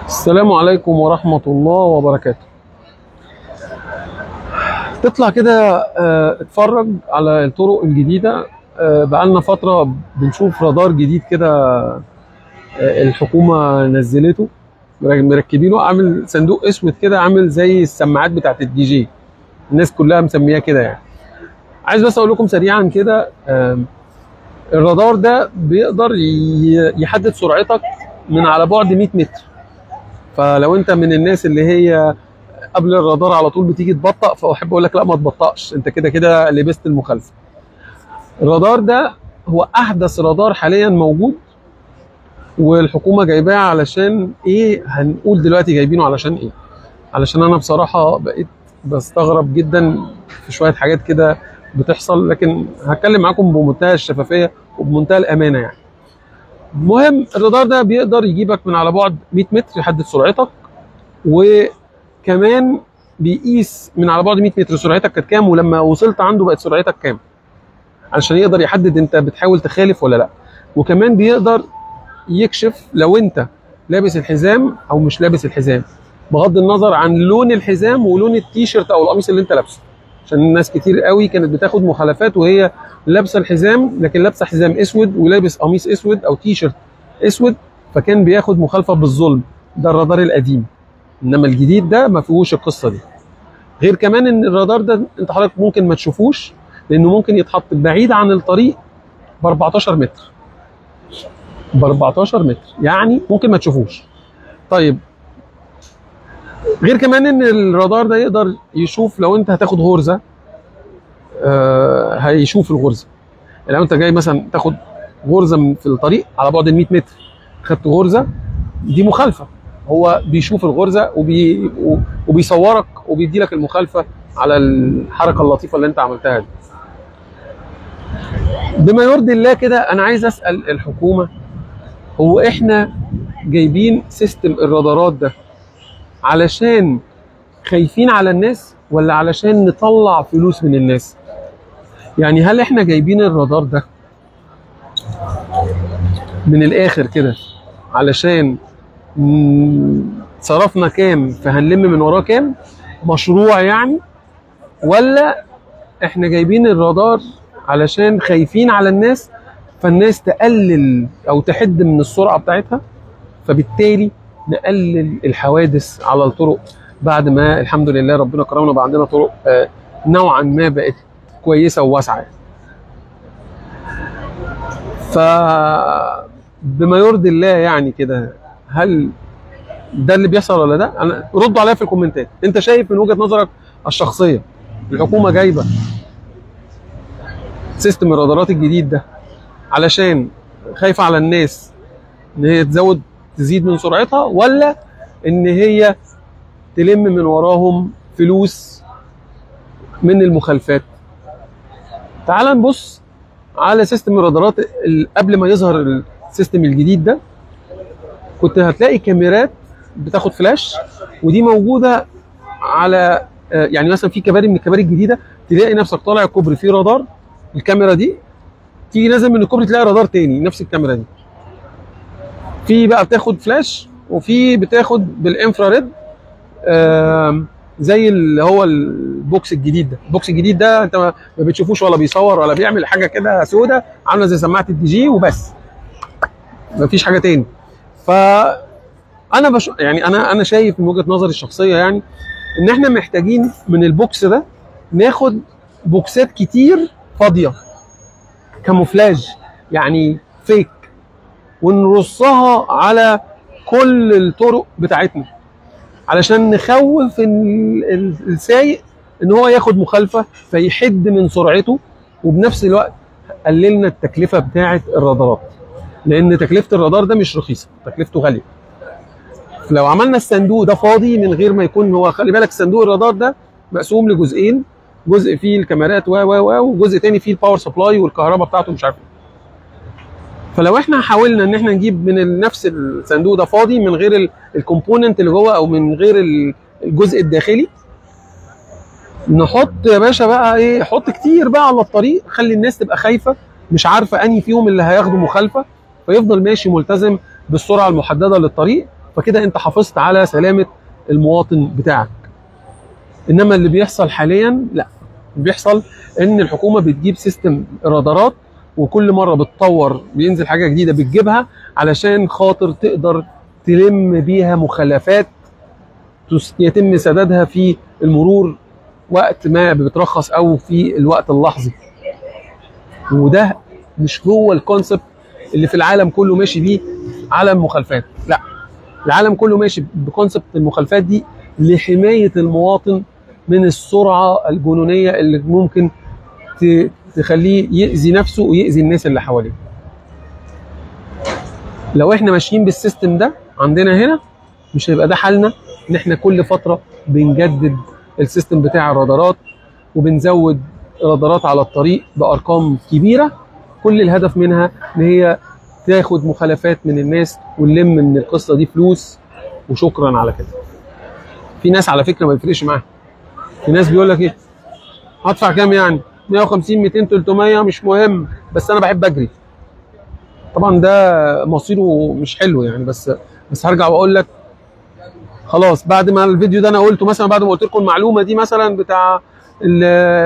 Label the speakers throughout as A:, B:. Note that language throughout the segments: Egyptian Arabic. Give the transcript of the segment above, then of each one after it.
A: السلام عليكم ورحمة الله وبركاته تطلع كده آه، اتفرج على الطرق الجديدة آه، بقالنا فترة بنشوف رادار جديد كده آه، الحكومة نزلته مركبينه عامل صندوق اسود كده عامل زي السماعات بتاعت الدي جي الناس كلها مسمياه كده يعني عايز بس اقول لكم سريعا كده آم، الرادار ده بيقدر ي- يحدد سرعتك من على بعد 100 متر فلو انت من الناس اللي هي قبل الرادار على طول بتيجي تبطأ فاحب اقول لك لا ما تبطأش انت كده كده لبست المخالفه الرادار ده هو احدث رادار حاليا موجود والحكومه جايباه علشان ايه هنقول دلوقتي جايبينه علشان ايه علشان انا بصراحه بقيت بستغرب جدا في شويه حاجات كده بتحصل لكن هتكلم معاكم بمنتهى الشفافيه وبمنتهى الامانه يعني المهم الرادار ده بيقدر يجيبك من على بعد 100 متر يحدد سرعتك وكمان بيقيس من على بعد 100 متر سرعتك كانت كام ولما وصلت عنده بقت سرعتك كام علشان يقدر يحدد انت بتحاول تخالف ولا لا وكمان بيقدر يكشف لو انت لابس الحزام او مش لابس الحزام بغض النظر عن لون الحزام ولون التيشيرت او القميص اللي انت لابسه عشان الناس كتير قوي كانت بتاخد مخالفات وهي لابسه الحزام لكن لابسه حزام اسود ولابس قميص اسود او تيشيرت اسود فكان بياخد مخالفه بالظلم ده الرادار القديم انما الجديد ده ما فيهوش القصه دي غير كمان ان الرادار ده انت حضرتك ممكن ما تشوفوش لانه ممكن يتحط بعيد عن الطريق ب 14 متر ب 14 متر يعني ممكن ما تشوفوش طيب غير كمان ان الرادار ده يقدر يشوف لو انت هتاخد غرزه آه هيشوف الغرزه يعني لو انت جاي مثلا تاخد غرزه من- في الطريق على بعد ال 100 متر خدت غرزه دي مخالفه هو بيشوف الغرزه وبي وبيصورك وبيدي لك المخالفه على الحركه اللطيفه اللي انت عملتها دي بما يرضي الله كده انا عايز اسال الحكومه هو احنا جايبين سيستم الرادارات ده علشان خايفين على الناس ولا علشان نطلع فلوس من الناس يعني هل احنا جايبين الرادار ده من الاخر كده علشان مم، صرفنا كام فهنلم من وراه كام مشروع يعني ولا احنا جايبين الرادار علشان خايفين على الناس فالناس تقلل او تحد من السرعه بتاعتها فبالتالي نقلل الحوادث على الطرق بعد ما الحمد لله ربنا كرمنا بقى عندنا طرق آه، نوعا ما بقت كويسه وواسعه ف بما يرضي الله يعني كده هل ده اللي بيحصل ولا ده؟ انا ردوا عليا في الكومنتات، انت شايف من وجهه نظرك الشخصيه الحكومه جايبه سيستم الرادارات الجديد ده علشان خايفه على الناس ان هي تزود تزيد من سرعتها ولا ان هي تلم من وراهم فلوس من المخالفات تعال نبص على سيستم الرادارات ال- قبل ما يظهر السيستم الجديد ده كنت هتلاقي كاميرات بتاخد فلاش ودي موجوده على آه، يعني مثلا في كباري من الكباري الجديده تلاقي نفسك طالع الكوبري فيه رادار الكاميرا دي تيجي نازل من الكوبري تلاقي رادار تاني نفس الكاميرا دي في بقى بتاخد فلاش وفي بتاخد بالانفراريد آم، زي اللي هو البوكس الجديد ده البوكس الجديد ده انت ما ما بتشوفوش ولا بيصور ولا بيعمل حاجه كده سودة عامله زي سماعه الدي جي وبس مفيش حاجه تاني ف انا بش... يعني انا انا شايف من وجهه نظري الشخصيه يعني ان احنا محتاجين من البوكس ده ناخد بوكسات كتير فاضيه كاموفلاج يعني فيك ونرصها على كل الطرق بتاعتنا علشان نخوف ال- ال- السايق ان هو ياخد مخالفه فيحد من سرعته وبنفس الوقت قللنا التكلفه بتاعه الرادارات لان تكلفه الرادار ده مش رخيصه تكلفته غاليه لو عملنا الصندوق ده فاضي من غير ما يكون هو خلي بالك صندوق الرادار ده مقسوم لجزئين جزء فيه الكاميرات و و و وجزء تاني فيه الباور سبلاي والكهرباء بتاعته مش عارف إيه. فلو احنا حاولنا ان احنا نجيب من ال- نفس الصندوق ده فاضي من غير ال- الكومبوننت اللي جوه او من غير ال- الجزء الداخلي نحط يا باشا بقى ايه حط كتير بقى على الطريق خلي الناس تبقى خايفه مش عارفه انهي فيهم اللي هياخدوا مخالفه فيفضل ماشي ملتزم بالسرعه المحدده للطريق فكده انت حافظت على سلامه المواطن بتاعك انما اللي بيحصل حاليا لا اللي بيحصل ان الحكومه بتجيب سيستم رادارات وكل مره بتطور بينزل حاجه جديده بتجيبها علشان خاطر تقدر تلم بيها مخالفات تس- يتم سدادها في المرور وقت ما بترخص او في الوقت اللحظي وده مش هو الكونسبت اللي في العالم كله ماشي بيه على المخالفات لا العالم كله ماشي بكونسبت المخالفات دي لحمايه المواطن من السرعه الجنونيه اللي ممكن ت- تخليه يأذي نفسه ويأذي الناس اللي حواليه لو احنا ماشيين بالسيستم ده عندنا هنا مش هيبقى ده حالنا ان احنا كل فتره بنجدد السيستم بتاع الرادارات وبنزود رادارات على الطريق بارقام كبيره كل الهدف منها ان هي تاخد مخالفات من الناس ونلم من القصه دي فلوس وشكرا على كده في ناس على فكره ما بيفرقش معاها في ناس بيقول لك ايه هدفع كام يعني 150 200 300 مش مهم بس انا بحب اجري طبعا ده مصيره مش حلو يعني بس بس هرجع واقول لك خلاص بعد ما الفيديو ده انا قلته مثلا بعد ما قلت لكم المعلومه دي مثلا بتاع ال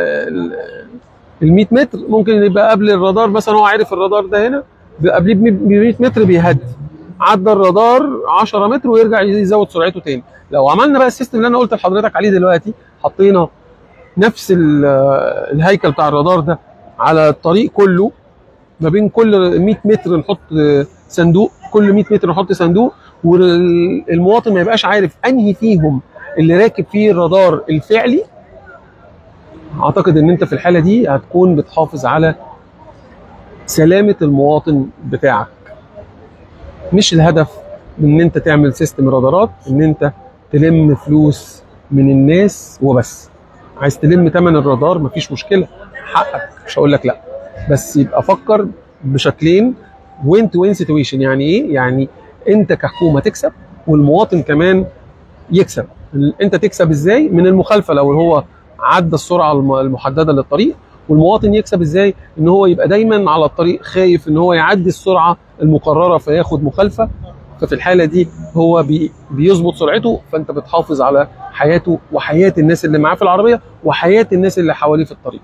A: ال 100 متر ممكن يبقى قبل الرادار مثلا هو عارف الرادار ده هنا قبليه ب 100 متر بيهدي عدى الرادار 10 متر ويرجع يزود سرعته تاني لو عملنا بقى السيستم اللي انا قلت لحضرتك عليه دلوقتي حطينا نفس ال- الهيكل بتاع الرادار ده على الطريق كله ما بين كل 100 متر نحط صندوق كل 100 متر نحط صندوق والمواطن ما يبقاش عارف انهي فيهم اللي راكب فيه الرادار الفعلي اعتقد ان انت في الحاله دي هتكون بتحافظ على سلامه المواطن بتاعك مش الهدف من ان انت تعمل سيستم رادارات ان انت تلم فلوس من الناس وبس عايز تلم ثمن الرادار مفيش مشكله حقك مش هقول لك لا بس يبقى فكر بشكلين وين تو وين سيتويشن يعني ايه يعني انت كحكومه تكسب والمواطن كمان يكسب انت تكسب ازاي من المخالفه لو هو عدى السرعه الم- المحدده للطريق والمواطن يكسب ازاي ان هو يبقى دايما على الطريق خايف ان هو يعدي السرعه المقرره فياخد مخالفه ففي الحاله دي هو بي بيظبط سرعته فانت بتحافظ على حياته وحياه الناس اللي معاه في العربيه وحياه الناس اللي حواليه في الطريق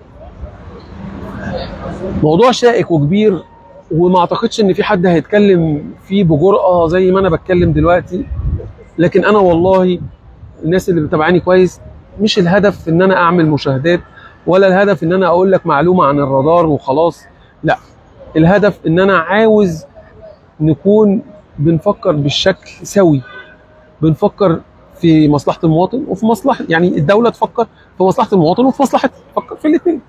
A: موضوع شائك وكبير وما اعتقدش ان في حد هيتكلم فيه بجرأة زي ما انا بتكلم دلوقتي لكن انا والله الناس اللي بتابعاني كويس مش الهدف ان انا اعمل مشاهدات ولا الهدف ان انا اقول لك معلومة عن الرادار وخلاص لا الهدف ان انا عاوز نكون بنفكر بالشكل سوي بنفكر في مصلحة المواطن وفي مصلحة يعني الدولة تفكر في مصلحة المواطن وفي مصلحة تفكر في الاثنين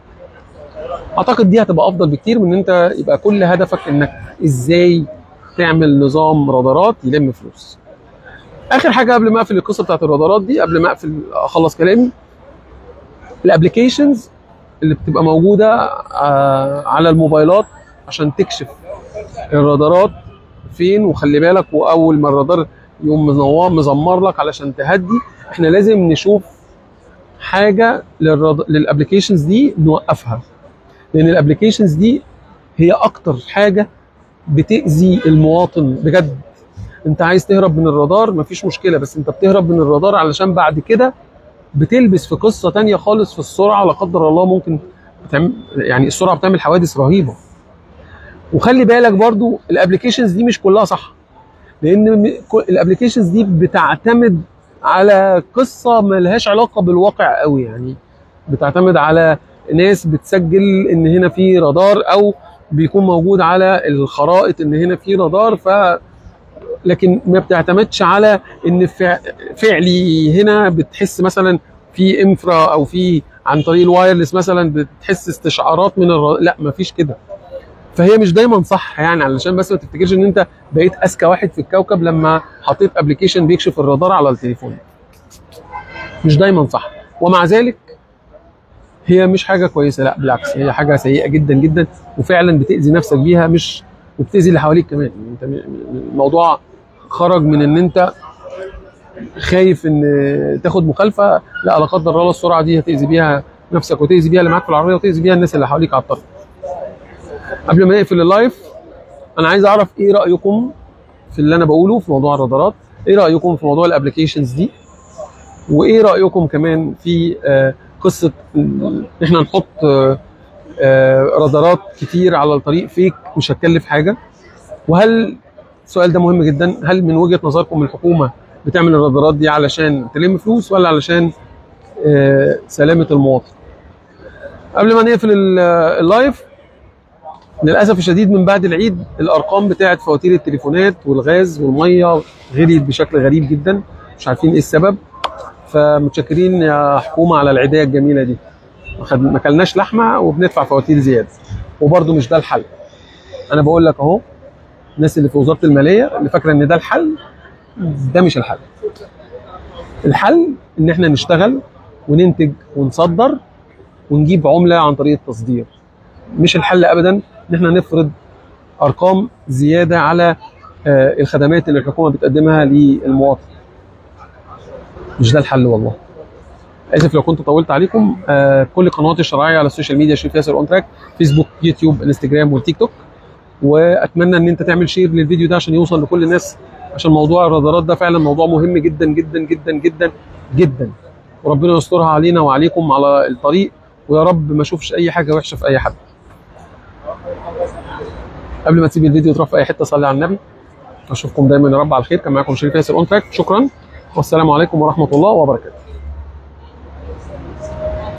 A: اعتقد دي هتبقى افضل بكتير من ان انت يبقى كل هدفك انك ازاي تعمل نظام رادارات يلم فلوس اخر حاجه قبل ما اقفل القصه بتاعت الرادارات دي قبل ما اقفل اخلص كلامي الابلكيشنز اللي بتبقى موجوده آه، على الموبايلات عشان تكشف الرادارات فين وخلي بالك واول ما الرادار يقوم منور مزمر لك علشان تهدي احنا لازم نشوف حاجه للراد... للابلكيشنز دي نوقفها لان الابلكيشنز دي هي اكتر حاجه بتاذي المواطن بجد انت عايز تهرب من الرادار مفيش مشكله بس انت بتهرب من الرادار علشان بعد كده بتلبس في قصه تانية خالص في السرعه لا قدر الله ممكن بتعمل يعني السرعه بتعمل حوادث رهيبه وخلي بالك برضو الابلكيشنز دي مش كلها صح لان الابلكيشنز دي بتعتمد على قصه ملهاش علاقه بالواقع قوي يعني بتعتمد على ناس بتسجل ان هنا في رادار او بيكون موجود على الخرائط ان هنا في رادار ف لكن ما بتعتمدش على ان فع- فعلي هنا بتحس مثلا في انفرا او في عن طريق الوايرلس مثلا بتحس استشعارات من الر... لا ما فيش كده فهي مش دايما صح يعني علشان بس ما تفتكرش ان انت بقيت اذكى واحد في الكوكب لما حطيت ابلكيشن بيكشف الرادار على التليفون مش دايما صح ومع ذلك هي مش حاجه كويسه لا بالعكس هي حاجه سيئه جدا جدا وفعلا بتاذي نفسك بيها مش وبتاذي اللي حواليك كمان يعني انت م- م- الموضوع خرج من ان انت خايف ان تاخد مخالفه لا لا قدر الله السرعه دي هتاذي بيها نفسك وتاذي بيها اللي معاك في العربيه وتاذي بيها الناس اللي حواليك على الطريق قبل ما نقفل اللايف انا عايز اعرف ايه رايكم في اللي انا بقوله في موضوع الرادارات ايه رايكم في موضوع الابلكيشنز دي وايه رايكم كمان في آه، قصه إن احنا نحط آه، آه، رادارات كتير على الطريق فيك مش هتكلف حاجه وهل السؤال ده مهم جدا هل من وجهه نظركم الحكومه بتعمل الرادارات دي علشان تلم فلوس ولا علشان آه، سلامه المواطن قبل ما نقفل ال- اللايف للاسف الشديد من بعد العيد الارقام بتاعه فواتير التليفونات والغاز والميه غليت بشكل غريب جدا مش عارفين ايه السبب فمتشكرين يا حكومه على العيديه الجميله دي ما خد- ما كلناش لحمه وبندفع فواتير زياده وبرده مش ده الحل انا بقول لك اهو الناس اللي في وزاره الماليه اللي فاكره ان ده الحل ده مش الحل الحل ان احنا نشتغل وننتج ونصدر ونجيب عمله عن طريق التصدير مش الحل ابدا ان احنا نفرض ارقام زياده على آه، الخدمات اللي الحكومه بتقدمها للمواطن مش ده الحل والله اسف لو كنت طولت عليكم آه، كل قنواتي الشرعيه على السوشيال ميديا شريف ياسر اون تراك فيسبوك يوتيوب انستجرام والتيك توك واتمنى ان انت تعمل شير للفيديو ده عشان يوصل لكل الناس عشان موضوع الرادارات ده فعلا موضوع مهم جدا جدا جدا جدا جدا وربنا يسترها علينا وعليكم على الطريق ويا رب ما اشوفش اي حاجه وحشه في اي حد قبل ما تسيب الفيديو تروح في اي حته صلي على النبي اشوفكم دايما يا رب على خير كان معاكم شريف ياسر اون تراك شكرا والسلام عليكم ورحمه الله وبركاته